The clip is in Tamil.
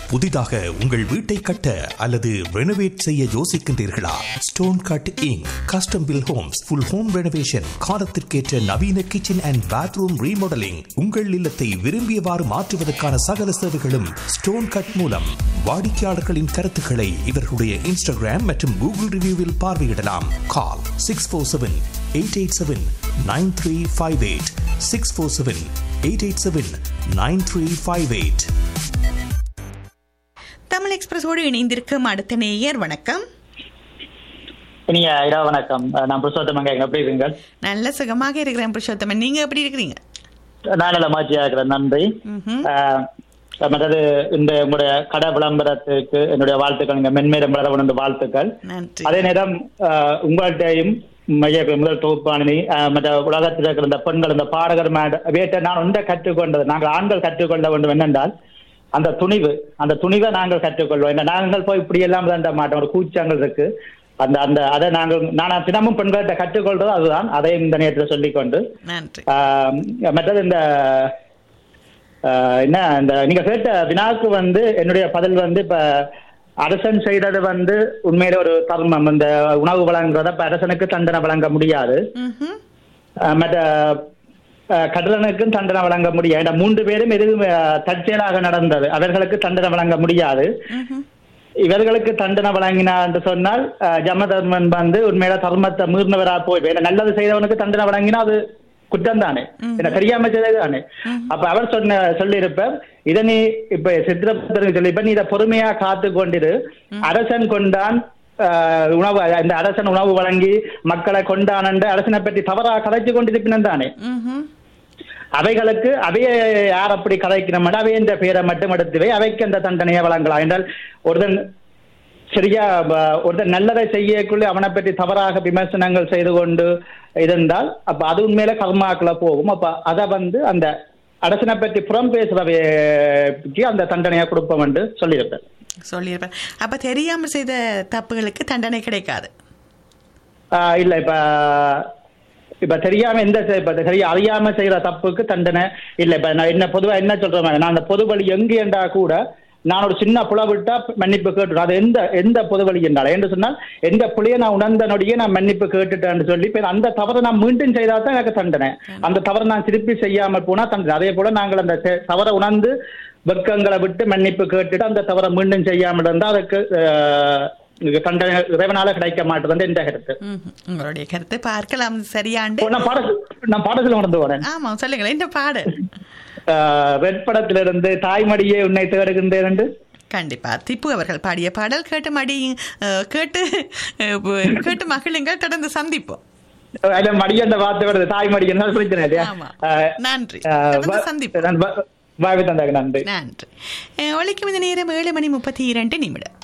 புதிதாக உங்கள் வீட்டை கட்ட அல்லது ரெனோவேட் செய்ய யோசிக்கின்றீர்களா stone cutting custom built homes full home renovation காலத்திற்கேற்ற நவீன கிச்சன் அண்ட் பாத்ரூம் ரீமாடலிங் உங்கள் இல்லத்தை விரும்பியவாறு மாற்றுவதற்கான சகல சேவைகளும் ஸ்டோன் கட் மூலம் வாடிக்கையாளர்களின் கருத்துக்களை இவர்களுடைய இன்ஸ்டாகிராம் மற்றும் கூகுள் ரிவ்யூவில் பார்வையிடலாம் call six four seven eight eight seven nine three five eight six four seven eight eight seven nine three five eight Tamil எக்ஸ்பிரஸோடு இணைந்திருக்கும் அடுத்த நேயர் வணக்கம் நீங்க இரவு வணக்கம் நான் புருஷோத்தமங்க எப்படி இருக்கீங்க நல்ல சுகமாக இருக்கிறேன் புருஷோத்தமன் நீங்க எப்படி இருக்கிறீங்க நான் நல்ல மகிழ்ச்சியா இருக்கிறேன் நன்றி ம்ஹும். ஆஹ், மற்றது இந்த உங்களுடைய கடை விளம்பரத்துக்கு என்னுடைய வாழ்த்துக்கள் நீங்க மென்மேலும் வளர என்று வாழ்த்துக்கள் நன்றி அதே நேரம் ஆஹ், உங்கள்கிட்டையும் மைய முதல் தொகுப்பாணினி ஆஹ், மற்ற உலகத்தில் இருக்கிற இந்த பெண்கள் இந்த பாடகர் மேட வேட்டை நான் ஒன்றை கற்றுக்கொண்டது நாங்கள் ஆண்கள் கற்றுக்கொள்ள வேண்டும் என்னென்றால் அந்த துணிவு அந்த துணிவை நாங்கள் கற்றுக்கொள்வோம் என்ன நாங்கள் போய் இப்படி எல்லாம் தண்ட மாட்டோம் ஒரு கூச்சங்கள் இருக்கு அந்த அந்த அதை நாங்கள் நான் தினமும் பெண்கள்கிட்ட கற்றுக்கொள்றது அதுதான் அதையும் இந்த நேரத்தில் சொல்லிக்கொண்டு நன்றி ஆஹ் மற்றது இந்த ஆஹ் என்ன இந்த நீங்க கேட்ட வினாவுக்கு வந்து என்னுடைய பதில் வந்து இப்ப அரசன் செய்தது வந்து உண்மையில ஒரு தர்மம் இந்த உணவு வழங்குறத இப்ப அரசனுக்கு தண்டனை வழங்க முடியாது ம்ஹும். ஆஹ் மற்ற ஆஹ் கடலனுக்கும் தண்டனை வழங்க முடியாது இந்த மூன்று பேரும் எதுவும் ஆஹ் தற்செயலாக நடந்தது அவர்களுக்கு தண்டனை வழங்க முடியாது ம்ஹும். இவர்களுக்கு தண்டனை வழங்கினார் என்று சொன்னால் அஹ், ஜமதர்மன் வந்து உண்மையில தர்மத்தை மீறினவரா போய் வேற நல்லது செய்தவனுக்கு தண்டனை வழங்கினா அது குற்றம் தானே என்ன தெரியாம செய்தது தானே அப்ப அவர் சொன்ன சொல்லியிருப்பார் இதை நீ இப்ப சித்திரபுத்தருக்கு சொல்லிப்ப நீ இதை பொறுமையா காத்து கொண்டிரு அரசன் கொண்டான் அஹ், உணவு இந்த அரசன் உணவு வழங்கி மக்களை கொண்டான் என்று அரசனை பற்றி தவறா கதைச்சு கொண்டிருப்பினன் தானே ம்ஹும். அவைகளுக்கு அவைய யார் அப்படி கதைக்கணும் அவை என்ற பெயரை மட்டும் எடுத்துவை அவைக்கு அந்த தண்டனையை வழங்கலாம் என்றால் ஒருத்தன் சரியா ப- ஒருத்தன் நல்லதை செய்யக்குள்ளே அவனை பற்றி தவறாக விமர்சனங்கள் செய்து கொண்டு இருந்தால் அப்ப அது உண்மையில கர்மாக்களை போகும் அப்ப அதை வந்து அந்த அரசனை பற்றி புறம் பேசுறவைக்கு அந்த தண்டனையை கொடுப்போம் என்று சொல்லியிருப்பேன் சொல்லியிருப்பேன் அப்ப தெரியாம செய்த தப்புகளுக்கு தண்டனை கிடைக்காது ஆஹ் இல்ல இப்ப இப்ப தெரியாம எந்த செ- இப்ப சரியா அறியாம செய்யற தப்புக்கு தண்டனை இல்ல இப்ப நான் என்ன பொதுவா என்ன சொல்றேன் நான் அந்த பொது வழி எங்கு என்றா கூட நான் ஒரு சின்ன புல விட்டா மன்னிப்பு கேட்டு அது எந்த எந்த பொது வழி என்றால் என்று சொன்னால் எந்த புள்ளைய நான் உணர்ந்த நொடியே நான் மன்னிப்பு கேட்டுட்டேன்னு சொல்லி இப்ப அந்த தவறை நான் மீண்டும் செய்தா தான் எனக்கு தண்டனை அந்த தவறை நான் திருப்பி செய்யாம போனா தண்டனை அதே போல நாங்கள் அந்த செ- தவறை உணர்ந்து வெட்கங்களை விட்டு மன்னிப்பு கேட்டுட்டு அந்த தவறை மீண்டும் செய்யாமல் இருந்தா அதுக்கு ஆஹ், தண்டனை இறைவனால கிடைக்க மாட்டேது என்ற கருத்து ம்ஹும். உங்களுடைய கருத்து பார்க்கலாம் சரியாண்டு ஓ, நான் பாட நான் பாடத்தில் உணர்ந்து வரேன் ஆமா சொல்லுங்களேன் இந்த பாடு ரெட் படத்திலிருந்து தாய்மடியே உன்னை தேடுகின்றேன் என்று கண்டிப்பா திப்பு அவர்கள் பாடிய பாடல் கேட்டு மடி அஹ், கேட்டு அஹ், கேட்டு மகிழுங்கள் தொடர்ந்து சந்திப்போம் அதுல மடி அந்த வார்த்தை வருது தாய்மடி என்ன பிரச்சனை இல்லையா ஆமா. அஹ், நன்றி. அஹ், தொடர்ந்து வா- சந்திப்போம். நான் வா- வாய்ப்பு தந்தாங்க நன்றி நன்றி அஹ், ஒலிக்கும் இந்த நேரம் ஏழு மணி முப்பத்தி இரண்டு நிமிடம்